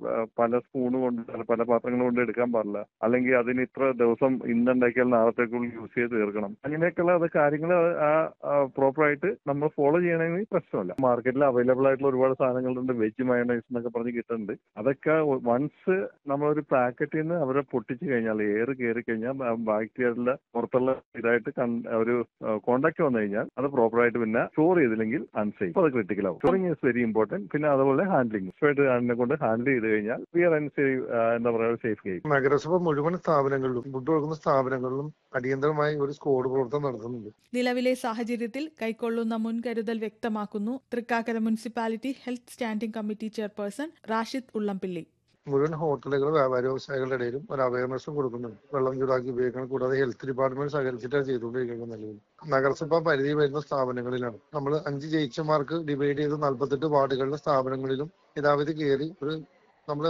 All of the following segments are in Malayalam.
ആ, പല സ്പൂണ് കൊണ്ട് അല്ല, പല പാത്രങ്ങൾ കൊണ്ട് എടുക്കാൻ പാടില്ല അല്ലെങ്കിൽ അതിന് ഇത്ര ദിവസം ഇന്നുണ്ടാക്കിയാൽ നാളത്തേക്കുള്ളിൽ യൂസ് ചെയ്ത് തീർക്കണം അങ്ങനെയൊക്കെയുള്ള അത് കാര്യങ്ങൾ പ്രോപ്പർ ആയിട്ട് നമ്മൾ ഫോളോ ചെയ്യണമെങ്കിൽ പ്രശ്നമില്ല മാർക്കറ്റിൽ അവൈലബിൾ ആയിട്ടുള്ള ഒരുപാട് സാധനങ്ങളുണ്ട് വെജ് മയണൈസ് എന്നൊക്കെ പറഞ്ഞ് കിട്ടുന്നുണ്ട് അതൊക്കെ വൺസ് നമ്മളൊരു പാക്കറ്റിൽ നിന്ന് അവരെ പൊട്ടിച്ച് കഴിഞ്ഞാൽ എയർ കയറി കഴിഞ്ഞാൽ ബാക്ടീരിയയുടെ പുറത്തുള്ള ഇതായിട്ട് കൺ- ഒരു കോണ്ടാക്ട് വന്നു കഴിഞ്ഞാൽ അത് പ്രോപ്പർ ആയിട്ട് പിന്നെ സ്റ്റോർ ചെയ്തില്ലെങ്കിൽ അൺസേഫ് അത് ക്രിട്ടിക്കൽ ആവും സ്റ്റോറിംഗ് ഈസ് വെരി ഇമ്പോർട്ടന്റ് പിന്നെ അതുപോലെ ഹാൻഡ്ലിംഗ് സ്പെഡ് ഹാൻഡിനെ കൊണ്ട് ഹാൻഡിൽ ചെയ്ത് കഴിഞ്ഞാൽ വി ആർ എൻ സേഫ് എന്താ പറയുക സേഫ് ഗെയിം നഗരസഭ മുഴുവൻ സ്ഥാപനങ്ങളിലും ഫുഡ് കൊടുക്കുന്ന സ്ഥാപനങ്ങളിലും അടിയന്തരമായി ഒരു സ്ക്വാഡ് പ്രവർത്തനം നടത്തുന്നുണ്ട് നിലവിലെ സാഹചര്യത്തിൽ കൈക്കൊള്ളുന്ന മുൻകരുതൽ വ്യക്തമാക്കുന്നു Thrikkakara municipality health standing committee chairperson Rashid Ullampilly മുഴുവൻ ഹോട്ടലുകൾ വ്യാപാര വ്യവസായികളുടെ ഇടയിലും ഒരു അവയർനെസ്സും കൊടുക്കുന്നുണ്ട് വെള്ളം ചൂടാക്കി ഉപയോഗിക്കണം കൂടാതെ ഹെൽത്ത് ഡിപ്പാർട്ട്മെന്റ് സഹകരിച്ചിട്ടാണ് ചെയ്തുകൊണ്ടിരിക്കുന്നത് നിലവിൽ നഗരസഭ പരിധി വരുന്ന സ്ഥാപനങ്ങളിലാണ് നമ്മൾ അഞ്ച് ജയിച്ചമാർക്ക് ഡിവൈഡ് ചെയ്ത് നാൽപ്പത്തെട്ട് വാർഡുകളിലെ സ്ഥാപനങ്ങളിലും യഥാവിധി കയറി ഒരു നമ്മൾ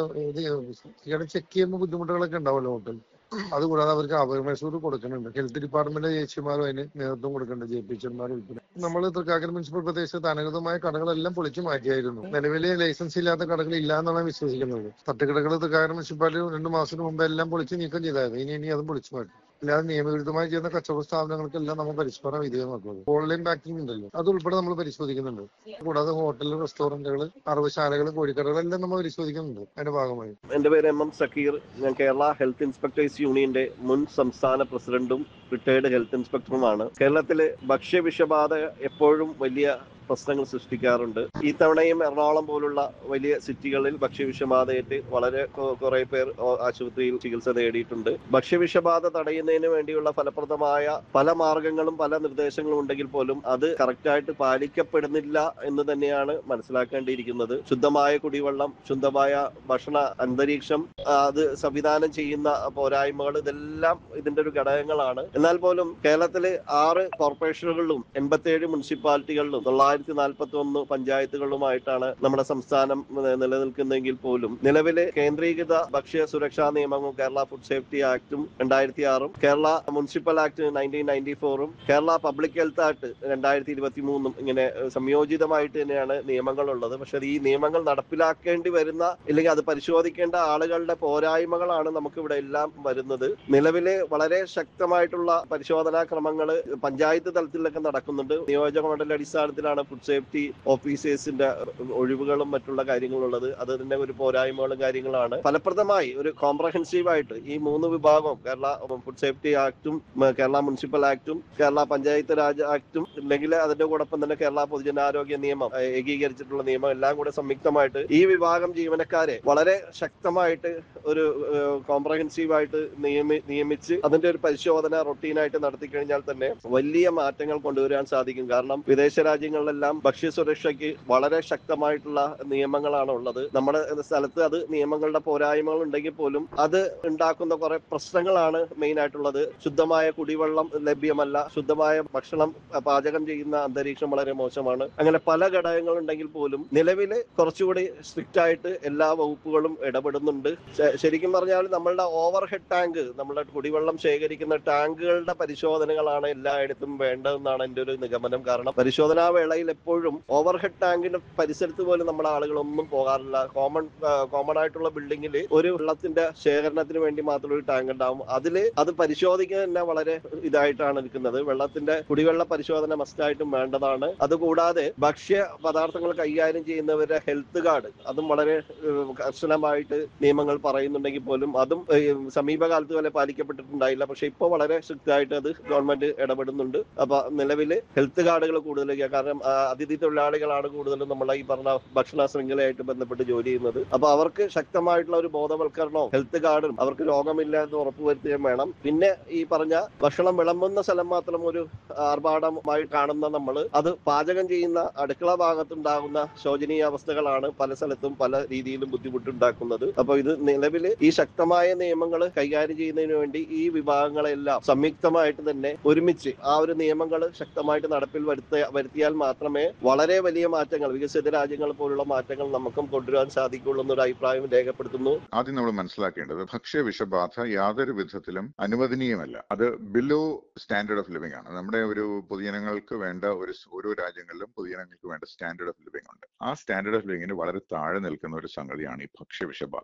ചെക്ക് ചെയ്യുമ്പോൾ ബുദ്ധിമുട്ടുകളൊക്കെ ഉണ്ടാവുമല്ലോ ഹോട്ടൽ അതുകൂടാതെ അവർക്ക് അവയർനെസ് കൂടി കൊടുക്കുന്നുണ്ട് ഹെൽത്ത് ഡിപ്പാർട്ട്മെന്റ് ചേച്ചിമാരും അതിന് നേതൃത്വം കൊടുക്കുന്നുണ്ട് ജെ പി എച്ച്മാർ ഉൾപ്പെടെ നമ്മൾ തൃക്കാക്കര മുനിസിപ്പൽ പ്രദേശത്ത് അനധികൃതമായ കടകളെല്ലാം പൊളിച്ചു മാറ്റിയായിരുന്നു നിലവിലെ ലൈസൻസ് ഇല്ലാത്ത കടകൾ ഇല്ല എന്നാണ് വിശ്വസിക്കുന്നത് തട്ടുകടകൾ തൃക്കാക്കര മുനിസിപ്പാലിറ്റി രണ്ടു മാസത്തിന് മുമ്പ് എല്ലാം പൊളിച്ച് നീക്കം ചെയ്തായിരുന്നു ഇനി ഇനി അതും പൊളിച്ചു മാറ്റി അല്ലാതെ നിയമവിരുദ്ധമായി ചെയ്യുന്ന കച്ചവട സ്ഥാപനങ്ങൾക്കെല്ലാം നമ്മൾ പരിഷ്കരണം വിധേയമാക്കുന്നത് ഓൺലൈൻ ബാങ്കിങ് ഉണ്ടല്ലോ അത് ഉൾപ്പെടെ നമ്മൾ പരിശോധിക്കുന്നുണ്ട് കൂടാതെ ഹോട്ടൽ റെസ്റ്റോറന്റുകൾ അറവശാലകൾ കോഴിക്കടകളെല്ലാം നമ്മൾ പരിശോധിക്കുന്നുണ്ട് അതിന്റെ ഭാഗമായി എന്റെ പേര് എം എം സക്കീർ ഞാൻ കേരള ഹെൽത്ത് ഇൻസ്പെക്ടേഴ്സ് യൂണിയന്റെ മുൻ സംസ്ഥാന പ്രസിഡന്റും റിട്ടയർഡ് ഹെൽത്ത് ഇൻസ്പെക്ടറുമാണ് കേരളത്തില് ഭക്ഷ്യവിഷബാധ എപ്പോഴും വലിയ പ്രശ്നങ്ങൾ സൃഷ്ടിക്കാറുണ്ട് ഈ തവണയും എറണാകുളം പോലുള്ള വലിയ സിറ്റികളിൽ ഭക്ഷ്യവിഷബാധയേറ്റ് വളരെ കൊ- കുറെ പേർ ഓ- ആശുപത്രിയിൽ ചികിത്സ നേടിയിട്ടുണ്ട് ഭക്ഷ്യവിഷബാധ തടയുന്നതിന് വേണ്ടിയുള്ള ഫലപ്രദമായ പല മാർഗങ്ങളും പല നിർദ്ദേശങ്ങളും ഉണ്ടെങ്കിൽ പോലും അത് കറക്റ്റായിട്ട് പാലിക്കപ്പെടുന്നില്ല എന്ന് തന്നെയാണ് മനസ്സിലാക്കേണ്ടിയിരിക്കുന്നത് ശുദ്ധമായ കുടിവെള്ളം ശുദ്ധമായ ഭക്ഷണ അന്തരീക്ഷം ആ, അത് സംവിധാനം ചെയ്യുന്ന പോരായ്മകൾ ഇതെല്ലാം ഇതിന്റെ ഒരു ഘടകങ്ങളാണ് എന്നാൽ പോലും കേരളത്തിലെ ആറ് കോർപ്പറേഷനുകളിലും എൺപത്തിയേഴ് മുനിസിപ്പാലിറ്റികളിലും തൊള്ളായിരത്തി നാൽപ്പത്തി ഒന്ന് പഞ്ചായത്തുകളുമായിട്ടാണ് നമ്മുടെ സംസ്ഥാനം നി- നിലനിൽക്കുന്നതെങ്കിൽ പോലും നിലവിലെ കേന്ദ്രീകൃത ഭക്ഷ്യ സുരക്ഷാ നിയമവും കേരള ഫുഡ് സേഫ്റ്റി ആക്ടും രണ്ടായിരത്തി ആറും Kerala municipal act nineteen ninety ഫോറും കേരള പബ്ലിക് ഹെൽത്ത് ആക്ട് രണ്ടായിരത്തി ഇരുപത്തി മൂന്നും ഇങ്ങനെ ഏഹ്, സംയോജിതമായിട്ട് തന്നെയാണ് നിയമങ്ങളുള്ളത് പക്ഷെ ഈ നിയമങ്ങൾ നടപ്പിലാക്കേണ്ടി വരുന്ന ഇല്ലെങ്കിൽ അത് പരിശോധിക്കേണ്ട ആളുകളുടെ പോരായ്മകളാണ് നമുക്ക് ഇവിടെ എല്ലാം വരുന്നത് നിലവിലെ വളരെ ശക്തമായിട്ടുള്ള പരിശോധനാ ക്രമങ്ങൾ പഞ്ചായത്ത് തലത്തിലൊക്കെ നടക്കുന്നുണ്ട് നിയോജക മണ്ഡല അടിസ്ഥാനത്തിലാണ് ഫുഡ് സേഫ്റ്റി ഓഫീസേഴ്സിന്റെ ഒഴിവുകളും മറ്റുള്ള കാര്യങ്ങളുള്ളത് അത് തന്നെ ഒരു പോരായ്മകളും കാര്യങ്ങളാണ് ഫലപ്രദമായി ഒരു കോംപ്രഹെൻസീവ് ആയിട്ട് ഈ മൂന്ന് വിഭാഗവും കേരള ഫുഡ് സേഫ്റ്റി ആക്ടും ഉം, കേരള മുനിസിപ്പൽ ആക്ടും കേരള പഞ്ചായത്ത് രാജ് ആക്ടും അല്ലെങ്കിൽ അതിന്റെ കൂടൊപ്പം തന്നെ കേരള പൊതുജനാരോഗ്യ നിയമം ഏഹ്, ഏകീകരിച്ചിട്ടുള്ള നിയമം എല്ലാം കൂടെ സംയുക്തമായിട്ട് ഈ വിഭാഗം ജീവനക്കാരെ വളരെ ശക്തമായിട്ട് ഒരു കോംപ്രഹെൻസീവ് ആയിട്ട് നിയമി നിയമിച്ച് അതിന്റെ ഒരു പരിശോധന റൊട്ടീനായിട്ട് നടത്തി കഴിഞ്ഞാൽ തന്നെ വലിയ മാറ്റങ്ങൾ കൊണ്ടുവരാൻ സാധിക്കും കാരണം വിദേശ രാജ്യങ്ങളിലെല്ലാം ഭക്ഷ്യസുരക്ഷയ്ക്ക് വളരെ ശക്തമായിട്ടുള്ള നിയമങ്ങളാണ് ഉള്ളത് നമ്മുടെ സ്ഥലത്ത് അത് നിയമങ്ങളുടെ പോരായ്മകൾ ഉണ്ടെങ്കിൽ പോലും അത് ഉണ്ടാക്കുന്ന കുറെ പ്രശ്നങ്ങളാണ് മെയിൻ ആയിട്ടുള്ളത് ശുദ്ധമായ കുടിവെള്ളം ലഭ്യമല്ല ശുദ്ധമായ ഭക്ഷണം അഹ് പാചകം ചെയ്യുന്ന അന്തരീക്ഷം വളരെ മോശമാണ് അങ്ങനെ പല ഘടകങ്ങൾ ഉണ്ടെങ്കിൽ പോലും നിലവില് കുറച്ചുകൂടി സ്ട്രിക്റ്റ് ആയിട്ട് എല്ലാ വകുപ്പുകളും ഇടപെടുന്നുണ്ട് ശ- ശരിക്കും പറഞ്ഞാൽ നമ്മളുടെ ഓവർ ഹെഡ് ടാങ്ക് നമ്മളുടെ കുടിവെള്ളം ശേഖരിക്കുന്ന ടാങ്കുകളുടെ പരിശോധനകളാണ് എല്ലായിടത്തും വേണ്ടതെന്നാണ് എൻ്റെ ഒരു നിഗമനം കാരണം പരിശോധനാ വേളയിൽ എപ്പോഴും ഓവർ ഹെഡ് ടാങ്കിന്റെ പരിസരത്ത് പോലും നമ്മുടെ ആളുകളൊന്നും പോകാറില്ല കോമൺ കോമൺ ആയിട്ടുള്ള ബിൽഡിങ്ങിൽ ഒരു വെള്ളത്തിന്റെ ശേഖരണത്തിന് വേണ്ടി മാത്രം ഒരു ടാങ്ക് ഉണ്ടാവും അതിൽ അത് പരിശോധിക്കുക തന്നെ വളരെ ഇതായിട്ടാണ് നിൽക്കുന്നത് വെള്ളത്തിന്റെ കുടിവെള്ള പരിശോധന മസ്റ്റായിട്ടും വേണ്ടതാണ് അതുകൂടാതെ ഭക്ഷ്യ പദാർത്ഥങ്ങൾ കൈകാര്യം ചെയ്യുന്നവരുടെ ഹെൽത്ത് കാർഡ് അതും വളരെ ഏഹ്, കർശനമായിട്ട് നിയമങ്ങൾ പറയുന്നുണ്ടെങ്കിൽ പോലും അതും ഏഹ്, സമീപകാലത്ത് വരെ പാലിക്കപ്പെട്ടിട്ടുണ്ടായില്ല പക്ഷെ ഇപ്പോൾ വളരെ സ്ട്രിക്റ്റ് ആയിട്ട് അത് ഗവൺമെന്റ് ഇടപെടുന്നുണ്ട് അപ്പൊ നിലവില് ഹെൽത്ത് കാർഡുകൾ കൂടുതൽ കാരണം ആ, അതിഥി തൊഴിലാളികളാണ് കൂടുതലും നമ്മളെ ഈ പറഞ്ഞ ഭക്ഷണ ശൃംഖലയായിട്ട് ബന്ധപ്പെട്ട് ജോലി ചെയ്യുന്നത് അപ്പൊ അവർക്ക് ശക്തമായിട്ടുള്ള ഒരു ബോധവൽക്കരണവും ഹെൽത്ത് കാർഡും അവർക്ക് രോഗമില്ല എന്ന് ഉറപ്പുവരുത്തുകയും വേണം പിന്നെ ഈ പറഞ്ഞ ഭക്ഷണം വിളമ്പുന്ന സ്ഥലം മാത്രം ഒരു ആർഭാടമായി കാണുന്ന നമ്മൾ അത് പാചകം ചെയ്യുന്ന അടുക്കള ഭാഗത്തുണ്ടാകുന്ന ശോചനീയ അവസ്ഥകളാണ് പല സ്ഥലത്തും പല രീതിയിലും ബുദ്ധിമുട്ടുണ്ടാക്കുന്നത് അപ്പൊ ഇത് നിലവിൽ ഈ ശക്തമായ നിയമങ്ങൾ കൈകാര്യം ചെയ്യുന്നതിന് വേണ്ടി ഈ വിഭാഗങ്ങളെല്ലാം സംയുക്തമായിട്ട് തന്നെ ഒരുമിച്ച് ആ ഒരു നിയമങ്ങൾ ശക്തമായിട്ട് നടപ്പിൽ വരുത്ത വരുത്തിയാൽ മാത്രമേ വളരെ വലിയ മാറ്റങ്ങൾ വികസിത രാജ്യങ്ങൾ പോലുള്ള മാറ്റങ്ങൾ നമുക്കും കൊണ്ടുവരാൻ സാധിക്കുള്ളൂ എന്നൊരു അഭിപ്രായം രേഖപ്പെടുത്തുന്നു ആദ്യം നമ്മൾ മനസ്സിലാക്കേണ്ടത് ഭക്ഷ്യ വിഷബാധ യാതൊരു വിധത്തിലും അനുവദനീയമല്ല അത് ബിലോ സ്റ്റാൻഡേർഡ് ഓഫ് ലിവിംഗ് ആണ് നമ്മുടെ ഒരു പൊതുജനങ്ങൾക്ക് വേണ്ട ഒരു സ് ഓരോ രാജ്യങ്ങളിലും പൊതുജനങ്ങൾക്ക് വേണ്ട സ്റ്റാൻഡേർഡ് ഓഫ് ലിവിംഗ് ഉണ്ട് ആ സ്റ്റാൻഡേർഡ് ഓഫ് ലിവിംഗിന് വളരെ താഴെ നിൽക്കുന്ന ഒരു സംഗതിയാണ് ഈ ഭക്ഷ്യ വിഷബാധ